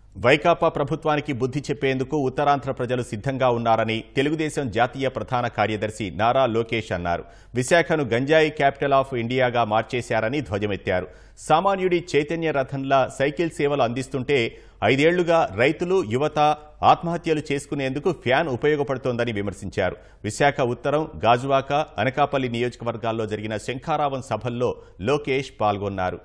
వైకాపా ప్రభుత్వానికి బుద్ధి చెప్పేందుకు ఉత్తరాంధ్ర ప్రజలు సిద్ధంగా ఉన్నారని తెలుగుదేశం జాతీయ ప్రధాన కార్యదర్శి నారా లోకేష్ అన్నారు విశాఖను గంజాయి క్యాపిటల్ ఆఫ్ ఇండియాగా మార్చేశారని ధ్వజమెత్తారు సామాన్యుడి చైతన్య రథంలా సైకిల్ సేవలు అందిస్తుంటే ఐదేళ్లుగా రైతులు యువత ఆత్మహత్యలు చేసుకునేందుకు ఫ్యాన్ ఉపయోగపడుతోందని విమర్శించారు విశాఖ ఉత్తరం గాజువాక అనకాపల్లి నియోజకవర్గాల్లో జరిగిన శంఖారావం సభల్లో లోకేష్ పాల్గొన్నారు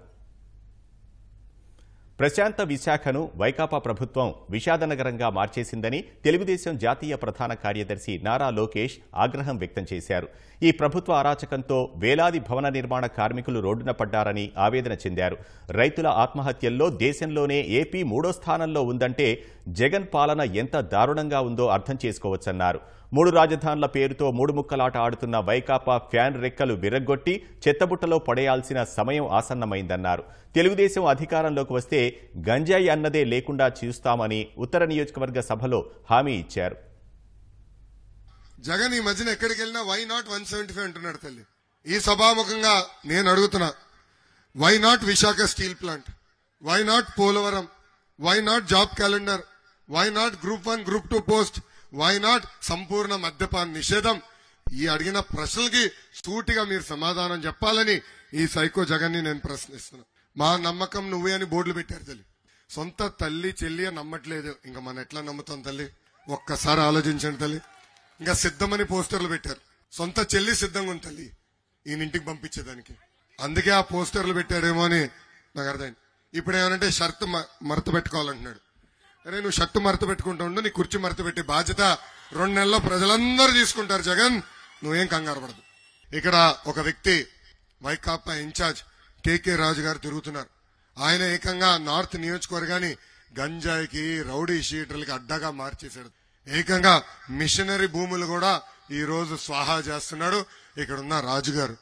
ప్రశాంత విశాఖను వైకాపా ప్రభుత్వం విషాదనగరంగా మార్చేసిందని తెలుగుదేశం జాతీయ ప్రధాన కార్యదర్శి నారా లోకేష్ ఆగ్రహం వ్యక్తం చేశారు ఈ ప్రభుత్వ అరాచకంతో వేలాది భవన నిర్మాణ కార్మికులు రోడ్డున పడ్డారని ఆవేదన చెందారు రైతుల ఆత్మహత్యల్లో దేశంలోనే ఏపీ మూడో స్థానంలో ఉందంటే జగన్ పాలన ఎంత దారుణంగా ఉందో అర్థం చేసుకోవచ్చన్నారు మూడు రాజధానుల పేరుతో మూడు ముక్కలాట ఆడుతున్న వైకాపా ఫ్యాన్ రెక్కలు విరగ్గొట్టి చెత్తబుట్టలో పడేయాల్సిన సమయం ఆసన్నమైందన్నారు తెలుగుదేశం అధికారంలోకి వస్తే గంజాయి అన్నదే లేకుండా చూస్తామని ఉత్తర నియోజకవర్గ సభలో హామీ ఇచ్చారు జగన్ ఈ మధ్యన ఎక్కడికి వెళ్ళినా why not one seventy five అంటున్నాడు తల్లి ఈ సభాముఖంగా నేను అడుగుతున్నా why not Visakha steel plant why not Polavaram why not job calendar why not group one group two post why not సంపూర్ణ మద్యపాన్ నిషేధం ఈ అడిగిన ప్రశ్నలకి సూటిగా మీరు సమాధానం చెప్పాలని ఈ సైకో జగన్ ని నేను ప్రశ్నిస్తున్నా మా నమ్మకం నువ్వే అని బోర్డులు పెట్టారు తల్లి సొంత తల్లి చెల్లి అని నమ్మట్లేదు ఇంకా మనం ఎట్లా నమ్ముతాం తల్లి ఒక్కసారి ఆలోచించండి తల్లి ఇంకా సిద్ధమని పోస్టర్లు పెట్టారు సొంత చెల్లి సిద్ధంగా ఉంది తల్లి ఈయన ఇంటికి పంపించేదానికి అందుకే ఆ పోస్టర్లు పెట్టారేమో అని నాకు అర్థమైంది ఇప్పుడు ఏమనంటే షర్ట్ మ- మడత పెట్టుకోవాలంటున్నాడు అరే నువ్వు షర్టు మడత పెట్టుకుంటూ ఉండు నీ కుర్చీ మడత పెట్టే బాధ్యత రెండు నెలల్లో ప్రజలందరూ తీసుకుంటారు జగన్ నువ్వేం కంగారు పడదు ఇక్కడ ఒక వ్యక్తి వైకాపా ఇన్ఛార్జ్ కేకే రాజు గారు తిరుగుతున్నారు ఆయన ఏకంగా నార్త్ నియోజకవర్గాన్ని గంజాయికి రౌడీ షీటర్లకి అడ్డగా మార్చేశాడు ఏకంగా మిషనరీ భూములు కూడా ఈ రోజు స్వాహా చేస్తున్నాడు ఇక్కడ ఉన్న రాజు గారు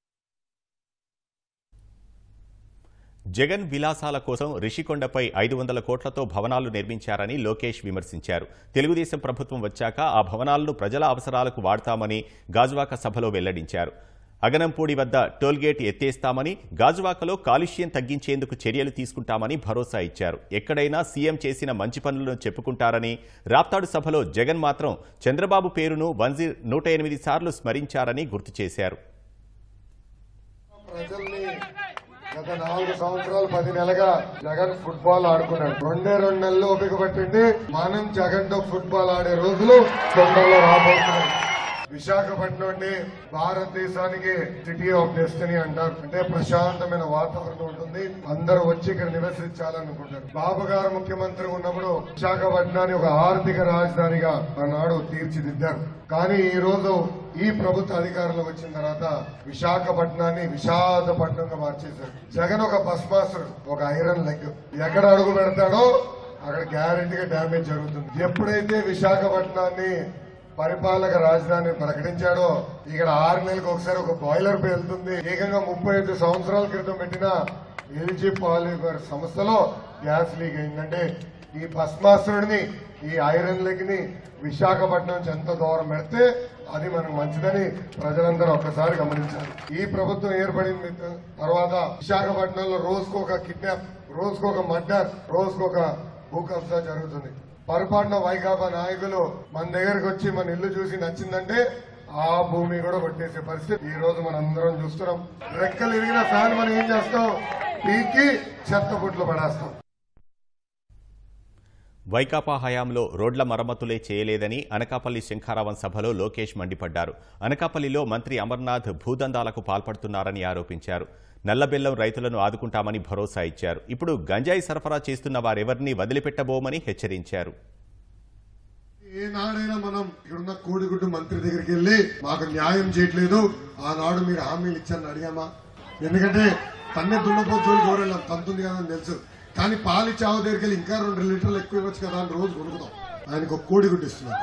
జగన్ విలాసాల కోసం రిషికొండపై ఐదు వందల కోట్లతో భవనాలు నిర్మించారని లోకేష్ విమర్శించారు తెలుగుదేశం ప్రభుత్వం వచ్చాక ఆ భవనాలను ప్రజల అవసరాలకు వాడతామని గాజువాక సభలో వెల్లడించారు అగనంపూడి వద్ద టోల్గేట్ ఎత్తేస్తామని గాజువాకలో కాలుష్యం తగ్గించేందుకు చర్యలు తీసుకుంటామని భరోసా ఇచ్చారు ఎక్కడైనా సీఎం చేసిన మంచి పనులను చెప్పుకుంటారని రాప్తాడు సభలో జగన్ మాత్రం చంద్రబాబు పేరును వన్జీ నూట ఎనిమిది సార్లు స్మరించారని గుర్తు చేశారు ప్రజల్ని గత నాలుగు సంవత్సరాలు పది నెలగా జగన్ ఫుట్బాల్ ఆడుకున్నాడు రెండే రెండు నెలలు ఓపిక పట్టింది మనం జగన్ తో ఫుట్బాల్ ఆడే రోజులు తొందరలో రాబోతున్నాయి విశాఖపట్నం భారతదేశానికి సిటీ ఆఫ్ డెస్టినీ అంటారు అంటే ప్రశాంతమైన వాతావరణం ఉంటుంది అందరూ వచ్చి ఇక్కడ నివసించాలనుకుంటారు బాబు గారు ముఖ్యమంత్రి ఉన్నప్పుడు విశాఖపట్నాన్ని ఒక ఆర్థిక రాజధానిగా ఆనాడు తీర్చిదిద్దారు కానీ ఈ రోజు ఈ ప్రభుత్వ అధికారంలోకి వచ్చిన తర్వాత విశాఖపట్నాన్ని విషాదపట్నంగా మార్చేశారు జగన్ ఒక బస్ మాస్టర్ ఒక ఐరన్ లెగ్ ఎక్కడ అడుగు పెడతాడో అక్కడ గ్యారెంటీగా డ్యామేజ్ జరుగుతుంది ఎప్పుడైతే విశాఖపట్నాన్ని పరిపాలక రాజధాని ప్రకటించాడో ఇక్కడ ఆరు నెలలకు ఒకసారి ఒక బాయిలర్ పేలుతుంది ఏకంగా ముప్పై ఐదు సంవత్సరాల క్రితం పెట్టిన ఎల్జీ పాలిమర్ సంస్థలో గ్యాస్ లీక్ అయిందంటే ఈ భస్మాసురుడిని ఈ ఐరన్ లెగ్ ని విశాఖపట్నం నుంచి ఎంత దూరం పెడితే అది మనకు మంచిదని ప్రజలందరూ ఒక్కసారి గమనించాలి ఈ ప్రభుత్వం ఏర్పడిన తర్వాత విశాఖపట్నంలో రోజుకు ఒక కిడ్నాప్ రోజుకు ఒక మర్డర్ రోజుకు ఒక భూ కబ్జా జరుగుతుంది పొరపాటున వైకాపా నాయకులు మన దగ్గరకు వచ్చి మన ఇల్లు చూసి నచ్చిందంటే ఆ భూమి కూడా కొట్టేసే పరిస్థితి ఈ రోజు మనం అందరం చూస్తున్నాం రెక్కలు ఇరిగిన ఫ్యాన్ మనం ఏం చేస్తాం పీకి చెత్త బుట్లు పడేస్తాం వైకాపా హయాంలో రోడ్ల మరమ్మతులే చేయలేదని అనకాపల్లి శంఖారావం సభలో లోకేష్ మండిపడ్డారు అనకాపల్లిలో మంత్రి అమర్నాథ్ భూదందాలకు పాల్పడుతున్నారని ఆరోపించారు నల్లబెల్లం రైతులను ఆదుకుంటామని భరోసా ఇచ్చారు ఇప్పుడు గంజాయి సరఫరా చేస్తున్న వారెవరినీ వదిలిపెట్టబోమని హెచ్చరించారు ఏనాడైనా మనం ఇక్కడున్న కోడిగుడ్డు మంత్రి దగ్గరికి వెళ్ళి మాకు న్యాయం చేయట్లేదు ఆనాడు మీరు హామీలు ఇచ్చారని అడిగామా ఎందుకంటే తన్నే దున్నపోతు గౌరవం తంతుంది కదా అని తెలుసు కానీ పాలు చావు దగ్గరికి వెళ్ళి ఇంకా రెండు లీటర్లు ఎక్కువ ఇవ్వచ్చు కదా అని రోజు కొనుక్కుతాం ఆయనకు ఒక కోడిగుడ్డు ఇస్తున్నారు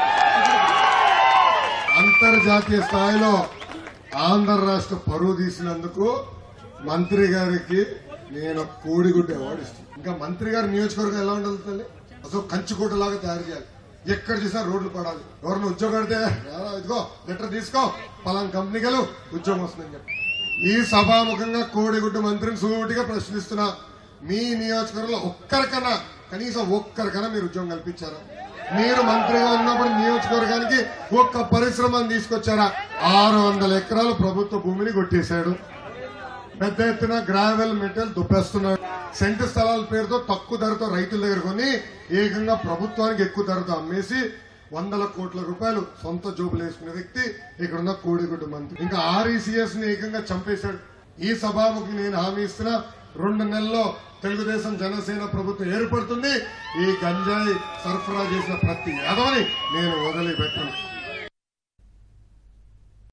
అంతర్జాతీయ స్థాయిలో ఆంధ్ర రాష్ట్ర పరువు తీసినందుకు మంత్రి గారికి నేను ఒక కోడిగుడ్డు అవార్డు ఇస్తాను ఇంకా మంత్రి గారి నియోజకవర్గం ఎలా ఉండాలి తల్లి అసలు కంచుకోట లాగా తయారు చేయాలి ఎక్కడ చూసినా రోడ్లు పడాలి ఎవరిని ఉద్యోగం అడితే "రారా, ఇదిగో లెటర్ తీసుకో పలానా కంపెనీకి వెళ్ళు ఉద్యోగం వస్తుందని చెప్పి ఈ సభాముఖంగా కోడిగుడ్డు మంత్రిని సూటిగా ప్రశ్నిస్తున్నా మీ నియోజకవర్గంలో ఒక్కరికన్నా కనీసం ఒక్కరికైనా మీరు ఉద్యోగం కల్పించారా మీరు మంత్రిగా ఉన్నప్పుడు నియోజకవర్గానికి ఒక్క పరిశ్రమను తీసుకొచ్చారా ఆరు వందల ఎకరాలు ప్రభుత్వ భూమిని కొట్టేశాడు పెద్ద ఎత్తున గ్రావెల్ మెటల్ దుబ్బేస్తున్నాడు సెంటు స్థలాల పేరుతో తక్కువ ధరతో రైతుల దగ్గర కొని ఏకంగా ప్రభుత్వానికి ఎక్కువ ధరతో అమ్మేసి వందల కోట్ల రూపాయలు సొంత జోబులు వేసుకునే వ్యక్తి ఇక్కడున్న కోడిగుడ్డు మంత్రి ఇంకా ఆర్ఈసీఎస్ ని ఏకంగా చంపేశాడు ఈ సభాముఖి నేను హామీ ఇస్తున్నా రెండు నెలల్లో తెలుగుదేశం జనసేన ప్రభుత్వం ఏర్పడుతుంది ఈ గంజాయి సరఫరా చేసిన ప్రతి యాదవని నేను వదిలిపెట్టను